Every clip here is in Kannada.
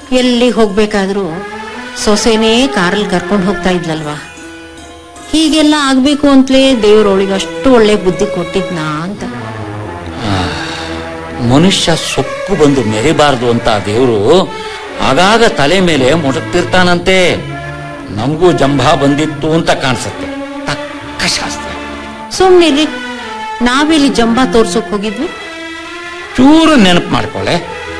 ಎಲ್ಲಿ ಹೋಗ್ಬೇಕಾದ್ರೂ ಸೊಸೆನೇ ಕಾರಲ್ಲಿ ಕರ್ಕೊಂಡು ಹೋಗ್ತಾ ಇದ್ಲಲ್ವಾ ಹೀಗೆಲ್ಲ ಆಗ್ಬೇಕು ಅಂತಲೇ ದೇವ್ರೊಳಗೆ ಅಷ್ಟು ಒಳ್ಳೆ ಬುದ್ಧಿ ಕೊಟ್ಟಿದ್ನಾ ಅಂತ ಮನುಷ್ಯ ಸೊಕ್ಕು ಬಂದು ಮೆರಿಬಾರ್ದು ಅಂತ ದೇವರು ಆಗಾಗ ತಲೆ ಮೇಲೆ ಮುಟಕ್ತಿರ್ತಾನಂತೆ ನಮಗೂ ಜಂಭ ಬಂದಿತ್ತು ಅಂತ ಕಾಣಿಸುತ್ತೆ ತಕ್ಕ ಶಾಸ್ತ್ರ ಸುಮ್ನಿರಿ ನಾವೆಲ್ಲಿ ಜಂಬ ತೋರ್ಸೋಕ್ ಹೋಗಿದ್ವಿ ಚೂರು ನೆನಪು ಮಾಡ್ಕೊಳ್ಳೆ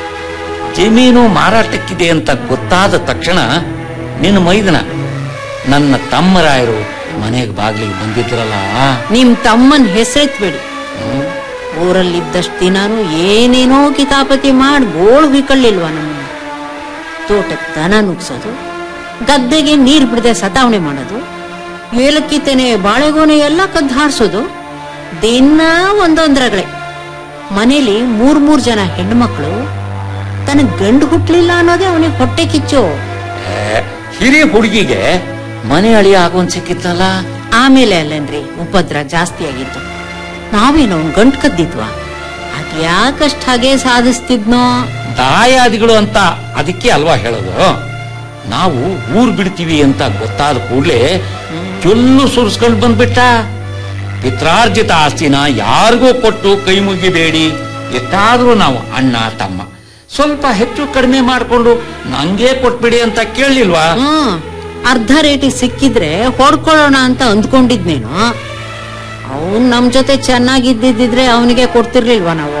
ಜಮೀನು ಮಾರಾಟಕ್ಕಿದೆ ಅಂತ ಗೊತ್ತಾದ ತಕ್ಷಣ ನಿನ್ನ ಮೈದನ ನನ್ನ ತಮ್ಮರಾಯರು ಮನೆಗೆ ಬಾಗ್ಲಿಗೆ ಬಂದಿದ್ರಲ್ಲ ನಿಮ್ ತಮ್ಮನ್ ಹೆಸರೆತ್ಬೇಡಿ ಊರಲ್ಲಿದ್ದಷ್ಟು ದಿನಾನು ಏನೇನೋ ಕಿತಾಪತಿ ಮಾಡಿ ಗೋಳು ಬಿಕ್ಕಳ್ಳಿಲ್ವಾ ನಮ್ಮನ್ನ ತೋಟಕ್ಕೆ ದನ ನುಗ್ಸೋದು ಗದ್ದೆಗೆ ನೀರ್ ಬಿಡದೆ ಸತಾವಣೆ ಮಾಡೋದು ಏಲಕ್ಕಿ ತೆನೆ ಬಾಳೆಗೊನೆ ಎಲ್ಲ ಕದ್ದು ಹಾರಿಸೋದು ದಿನ ಒಂದೊಂದ್ರಗಳೇ ಮನೇಲಿ ಮೂರ್ ಮೂರ್ ಜನ ಹೆಣ್ಮಕ್ಳು ತನಗ್ ಗಂಡು ಹುಟ್ಲಿಲ್ಲ ಅನ್ನೋದೇ ಅವನಿಗೆ ಹೊಟ್ಟೆ ಕಿಚ್ಚು ಏ, ಹಿರಿಯ ಹುಡುಗಿಗೆ ಮನೆ ಅಳಿಯ ಆಗೋನ್ ಸಿಕ್ಕಿತ್ತಲ್ಲ ಆಮೇಲೆ ಅಲ್ಲೇನ್ರಿ ಉಪದ್ರ ಜಾಸ್ತಿ ಆಗಿತ್ತು ನಾವೇನೋ ಅವ್ನ್ ಗಂಟ್ ಕದ್ದಿದ್ವಾ ಅದ್ಯಾಕಷ್ಟ್ ಹಾಗೆ ಸಾಧಿಸ್ತಿದ್ನೋ ದಾಯಾದಿಗಳು ಅಂತ ಅದಕ್ಕೆ ಅಲ್ವಾ ಹೇಳೋದು ನಾವು ಊರ್ ಬಿಡ್ತೀವಿ ಅಂತ ಗೊತ್ತಾದ ಕೂಡ್ಲೆ ಚೊಲ್ಲು ಸುರಿಸ್ಕೊಂಡು ಬಂದ್ಬಿಟ್ಟ ಪಿತ್ರಾರ್ಜಿತ ಆಸ್ತಿನ ಯಾರಿಗೂ ಕೊಟ್ಟು ಕೈ ಮುಗಿಬೇಡಿ ಎಷ್ಟಾದ್ರೂ ನಾವು ಅಣ್ಣ ತಮ್ಮ ಸ್ವಲ್ಪ ಹೆಚ್ಚು ಕಡಿಮೆ ಮಾಡ್ಕೊಂಡು ನಂಗೆ ಕೊಟ್ಬಿಡಿ ಅಂತ ಕೇಳಲಿಲ್ವಾ ಹ್ಮ್ ಅರ್ಧ ರೇಟಿಗೆ ಸಿಕ್ಕಿದ್ರೆ ಹೊಡ್ಕೊಳ್ಳೋಣ ಅಂತ ಅಂದ್ಕೊಂಡಿದ್ನೇನೋ ಅವನ್ ನಮ್ ಜೊತೆ ಚೆನ್ನಾಗಿದ್ದಿದ್ರೆ ಅವನಿಗೆ ಕೊಡ್ತಿರ್ಲಿಲ್ವಾ ನಾವು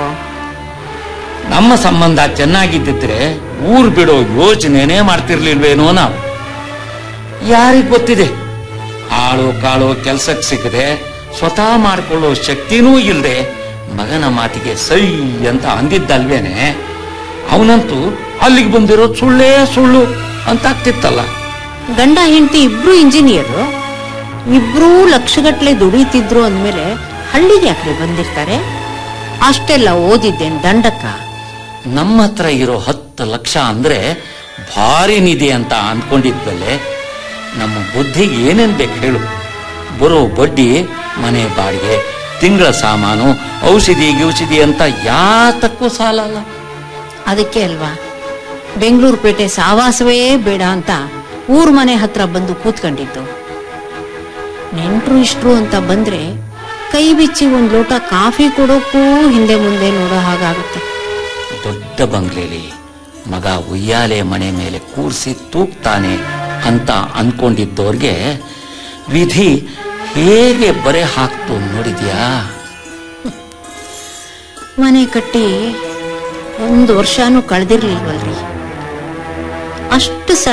ನಮ್ಮ ಸಂಬಂಧ ಚೆನ್ನಾಗಿದ್ದಿದ್ರೆ ಊರ್ ಬಿಡೋ ಯೋಚನೆನೇ ಮಾಡ್ತಿರ್ಲಿಲ್ವೇನೋ ನಾವು ಯಾರಿಗ್ ಗೊತ್ತಿದೆ ಆಳು ಕಾಳು ಕೆಲ್ಸಕ್ಕೆ ಸಿಕ್ಕದೆ ಸ್ವತಃ ಮಾಡ್ಕೊಳ್ಳೋ ಶಕ್ತಿನೂ ಇಲ್ಲದೆ ಮಗನ ಮಾತಿಗೆ ಸೈ ಅಂತ ಅಂದಿದ್ದಲ್ವೇನೆ ಅವನಂತೂ ಅಲ್ಲಿಗೆ ಬಂದಿರೋದು ಸುಳ್ಳೇ ಸುಳ್ಳು ಅಂತ ಆಗ್ತಿತ್ತಲ್ಲ ಗಂಡ ಹೆಂಡತಿ ಇಬ್ರು ಇಂಜಿನಿಯರು ಇಬ್ರೂ ಲಕ್ಷಗಟ್ಲೆ ದುಡಿತಿದ್ರು ಅಂದ್ಮೇಲೆ ಹಳ್ಳಿಗೆ ಯಾಕ್ರಿ ಬಂದಿರ್ತಾರೆ ಅಷ್ಟೆಲ್ಲ ಓದಿದ್ದೇನ್ ದಂಡಕ್ಕ ನಮ್ಮ ಹತ್ರ ಇರೋ ಹತ್ತು ಲಕ್ಷ ಅಂದ್ರೆ ಭಾರಿ ನಿಧಿ ಅಂತ ಅಂದ್ಕೊಂಡಿದ್ವಲ್ಲೇ ನಮ್ಮ ಬುದ್ಧಿಗೆ ಏನೇನ್ ಬೇಕು ಹೇಳು ಬರೋ ಬಡ್ಡಿ ಮನೆ ಬಾಡಿಗೆ ತಿಂಗಳ ಸಾಮಾನು ಔಷಧಿ ಗಿಔಷಧಿ ಅಂತ ಯಾತಕ್ಕೂ ಸಾಲಲ್ಲ ಅದಕ್ಕೆ ಅಲ್ವಾ ಬೆಂಗಳೂರು ಪೇಟೆ ಸಾವಾಸವೇ ಬೇಡ ಅಂತ ಊರ್ ಮನೆ ಹತ್ರ ಬಂದು ಕೂತ್ಕೊಂಡಿದ್ದು ನೆಂಟ್ರು ಇಷ್ಟ್ರು ಅಂತ ಬಂದ್ರೆ ಕೈ ಬಿಚ್ಚಿ ಒಂದ್ ಲೋಟ ಕಾಫಿ ಕೊಡೋಕ್ಕೂ ಹಿಂದೆ ಮುಂದೆ ನೋಡೋ ಹಾಗಾಗುತ್ತೆ ದೊಡ್ಡ ಬಂಗ್ಲೆಲಿ ಮಗ ಉಯ್ಯಾಲೆ ಮನೆ ಮೇಲೆ ಕೂರ್ಸಿ ತೂಗ್ತಾನೆ ಅಂತ ಅನ್ಕೊಂಡಿದ್ದವ್ರಿಗೆ ವಿಧಿ ಹೇಗೆ ಬರೆ ಹಾಕ್ತು ನೋಡಿದ್ಯಾ ಮನೆ ಕಟ್ಟಿ ಒಂದು ವರ್ಷನೂ ಕಳೆದಿರ್ಲಿಲ್ವಲ್ರಿ ಅಷ್ಟು ಸಣ್ಣ